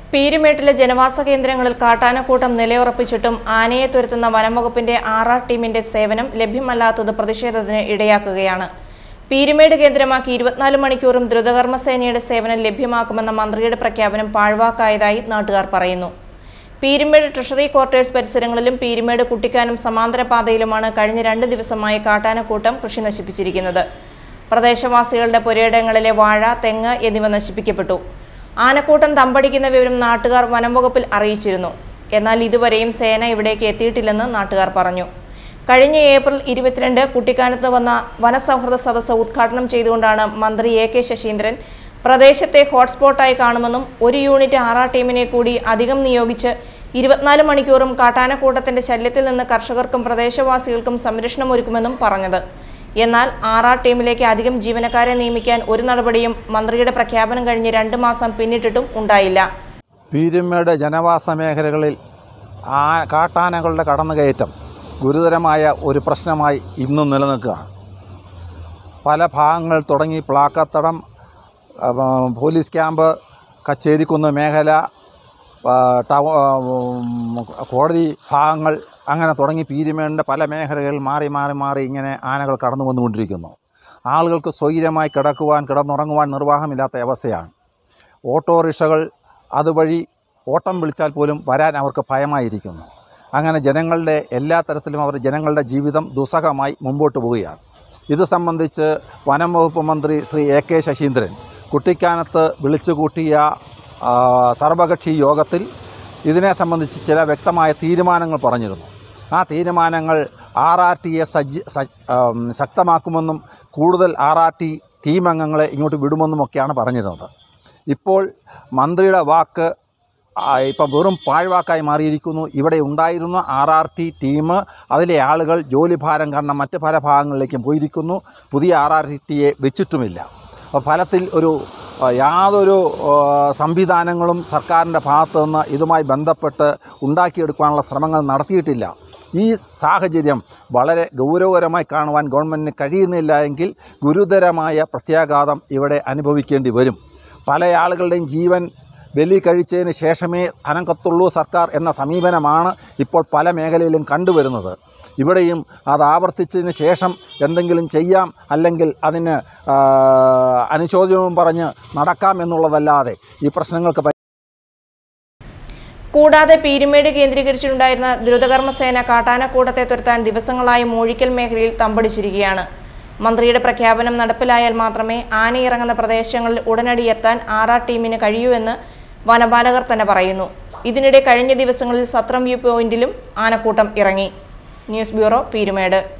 പീരുമേട്ടിലെ ജനവാസ കേന്ദ്രങ്ങളിൽ കാട്ടാനക്കൂട്ടം നിലയുറപ്പിച്ചിട്ടും ആനയെ തുരത്തുന്ന വനംവകുപ്പിന്റെ ആറാർ ടീമിന്റെ സേവനം ലഭ്യമല്ലാത്തത് പ്രതിഷേധത്തിന് ഇടയാക്കുകയാണ് പീരുമേട് കേന്ദ്രമാക്കി ഇരുപത്തിനാല് മണിക്കൂറും ദ്രുതകർമ്മസേനയുടെ സേവനം ലഭ്യമാക്കുമെന്ന മന്ത്രിയുടെ പ്രഖ്യാപനം പാഴ്വാക്കായതായി നാട്ടുകാർ പറയുന്നു പീരുമേട് ട്രഷറി ക്വാർട്ടേഴ്സ് പരിസരങ്ങളിലും പീരുമേട് കുട്ടിക്കാനം സമാന്തര പാതയിലുമാണ് കഴിഞ്ഞ രണ്ട് ദിവസമായി കാട്ടാനക്കൂട്ടം കൃഷി നശിപ്പിച്ചിരിക്കുന്നത് പ്രദേശവാസികളുടെ പുരയിടങ്ങളിലെ വാഴ തെങ്ങ് എന്നിവ നശിപ്പിക്കപ്പെട്ടു ആനക്കൂട്ടം തമ്പടിക്കുന്ന വിവരം നാട്ടുകാർ വനംവകുപ്പിൽ അറിയിച്ചിരുന്നു എന്നാൽ ഇതുവരെയും സേന ഇവിടേക്ക് എത്തിയിട്ടില്ലെന്ന് നാട്ടുകാർ പറഞ്ഞു കഴിഞ്ഞ ഏപ്രിൽ ഇരുപത്തിരണ്ട് കുട്ടിക്കാനത്ത് വന്ന വനസൗഹൃദ സദസ്സ് ഉദ്ഘാടനം ചെയ്തുകൊണ്ടാണ് മന്ത്രി എ കെ ശശീന്ദ്രൻ പ്രദേശത്തെ ഹോട്ട്സ്പോട്ടായി കാണുമെന്നും ഒരു യൂണിറ്റ് ആറാ ടീമിനെ കൂടി അധികം നിയോഗിച്ച് ഇരുപത്തിനാല് മണിക്കൂറും കാട്ടാനക്കൂട്ടത്തിന്റെ ശല്യത്തിൽ നിന്ന് കർഷകർക്കും പ്രദേശവാസികൾക്കും സംരക്ഷണമൊരുക്കുമെന്നും പറഞ്ഞത് എന്നാൽ ആറാ ടീമിലേക്ക് അധികം ജീവനക്കാരെ നിയമിക്കാൻ ഒരു നടപടിയും മന്ത്രിയുടെ പ്രഖ്യാപനം കഴിഞ്ഞ് രണ്ട് മാസം പിന്നിട്ടിട്ടും ഉണ്ടായില്ല പീരുമേട് ജനവാസ മേഖലകളിൽ ആ കാട്ടാനകളുടെ കടന്നുകയറ്റം ഗുരുതരമായ ഒരു പ്രശ്നമായി ഇന്നും നിലനിൽക്കുകയാണ് പല ഭാഗങ്ങൾ തുടങ്ങി പ്ലാക്കത്തടം ആ, പോലീസ് ക്യാമ്പ് കച്ചേരിക്കുന്ന് മേഖല ആ, ടൗ ആ, ഉം, കോടതി ഭാഗങ്ങൾ അങ്ങനെ തുടങ്ങി പീരുമേടിൻ്റെ പല മേഖലകളിൽ മാറി മാറി മാറി ഇങ്ങനെ ആനകൾ കടന്നു വന്നുകൊണ്ടിരിക്കുന്നു ആളുകൾക്ക് സ്വൈര്യമായി കിടക്കുവാൻ കിടന്നുറങ്ങുവാൻ നിർവാഹമില്ലാത്ത അവസ്ഥയാണ് ഓട്ടോറിക്ഷകൾ അതുവഴി ഓട്ടം വിളിച്ചാൽ പോലും വരാൻ അവർക്ക് ഭയമായിരിക്കുന്നു അങ്ങനെ ജനങ്ങളുടെ എല്ലാ തരത്തിലും അവർ ജനങ്ങളുടെ ജീവിതം ദുസ്സഹമായി മുമ്പോട്ട് പോവുകയാണ് ഇത് സംബന്ധിച്ച് വനം വകുപ്പ് മന്ത്രി ശ്രീ എ കെ ശശീന്ദ്രൻ കുട്ടിക്കാനത്ത് വിളിച്ചുകൂട്ടിയ ആ, സർവകക്ഷി യോഗത്തിൽ ഇതിനെ സംബന്ധിച്ച് ചില വ്യക്തമായ തീരുമാനങ്ങൾ പറഞ്ഞിരുന്നു ആ തീരുമാനങ്ങൾ ആർ ആർ ടിയെ സജ്ജ സജ് ആം, ശക്തമാക്കുമെന്നും കൂടുതൽ ആർ ആർ ടി ടീം അംഗങ്ങളെ ഇങ്ങോട്ട് വിടുമെന്നുമൊക്കെയാണ് പറഞ്ഞിരുന്നത് ഇപ്പോൾ മന്ത്രിയുടെ വാക്ക് ആ, ഇപ്പം വെറും പാഴ്വാക്കായി മാറിയിരിക്കുന്നു ഇവിടെ ഉണ്ടായിരുന്ന ആർ ആർ ടി ടീം അതിലെ ആളുകൾ ജോലിഭാരം കാരണം മറ്റ് പല ഭാഗങ്ങളിലേക്കും പോയിരിക്കുന്നു പുതിയ ആർ ആർ ടിയെ വെച്ചിട്ടുമില്ല അപ്പോൾ ഫലത്തിൽ ഒരു ആ, യാതൊരു ആ, സംവിധാനങ്ങളും സർക്കാരിൻ്റെ ഭാഗത്തു നിന്ന് ഇതുമായി ബന്ധപ്പെട്ട് ഉണ്ടാക്കിയെടുക്കാനുള്ള ശ്രമങ്ങൾ നടത്തിയിട്ടില്ല ഈ സാഹചര്യം വളരെ ഗൗരവകരമായി കാണുവാൻ ഗവൺമെൻറ്റിന് കഴിയുന്നില്ല എങ്കിൽ ഗുരുതരമായ പ്രത്യാഘാതം ഇവിടെ അനുഭവിക്കേണ്ടി വരും പല ആളുകളുടെയും ജീവൻ ബലി കഴിച്ചതിന് ശേഷമേ അനങ്കത്തുള്ളൂ സർക്കാർ എന്ന സമീപനമാണ് ഇപ്പോൾ പല മേഖലയിലും കണ്ടുവരുന്നത് ഇവിടെയും അത് ആവർത്തിച്ചതിന് ശേഷം എന്തെങ്കിലും ചെയ്യാം അല്ലെങ്കിൽ അതിന് ആ, അനുശോചനവും പറഞ്ഞ് നടക്കാം എന്നുള്ളതല്ലാതെ ഈ പ്രശ്നങ്ങൾക്ക് പരി- കൂടാതെ പീരുമേട് കേന്ദ്രീകരിച്ചിട്ടുണ്ടായിരുന്ന ദ്രുതകർമ്മസേന കാട്ടാനക്കൂട്ടത്തെ തുരത്താൻ ദിവസങ്ങളായി മൂഴിക്കൽ മേഖലയിൽ തമ്പടിച്ചിരിക്കുകയാണ് മന്ത്രിയുടെ പ്രഖ്യാപനം നടപ്പിലായാൽ മാത്രമേ ആനയിറങ്ങുന്ന പ്രദേശങ്ങളിൽ ഉടനടി എത്താൻ ആർ ആർ ടീമിന് കഴിയൂ എന്ന് വനപാലകർ തന്നെ പറയുന്നു ഇതിനിടെ കഴിഞ്ഞ ദിവസങ്ങളിൽ സത്രം വ്യൂ പോയിന്റിലും ആനക്കൂട്ടം ഇറങ്ങി ന്യൂസ് ബ്യൂറോ പീരുമേട്